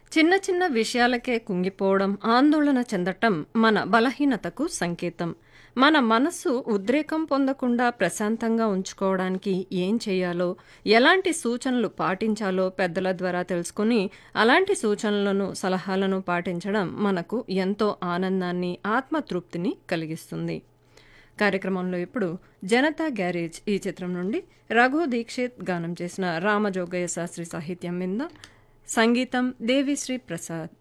చిన్న చిన్న విషయాలకే కుంగిపోవడం ఆందోళన చెందటం మన బలహీనతకు సంకేతం మన మనస్సు ఉద్రేకం పొందకుండా ప్రశాంతంగా ఉంచుకోవడానికి ఏం చేయాలో ఎలాంటి సూచనలు పాటించాలో పెద్దల ద్వారా తెలుసుకుని అలాంటి సూచనలను సలహాలను పాటించడం మనకు ఎంతో ఆనందాన్ని ఆత్మతృప్తిని కలిగిస్తుంది కార్యక్రమంలో ఇప్పుడు జనతా గ్యారేజ్ ఈ చిత్రం నుండి రఘు దీక్షిత్ గానం చేసిన రామజోగయ్య శాస్త్రి సాహిత్యం మీద సంగీతం దేవిశ్రీ ప్రసాద్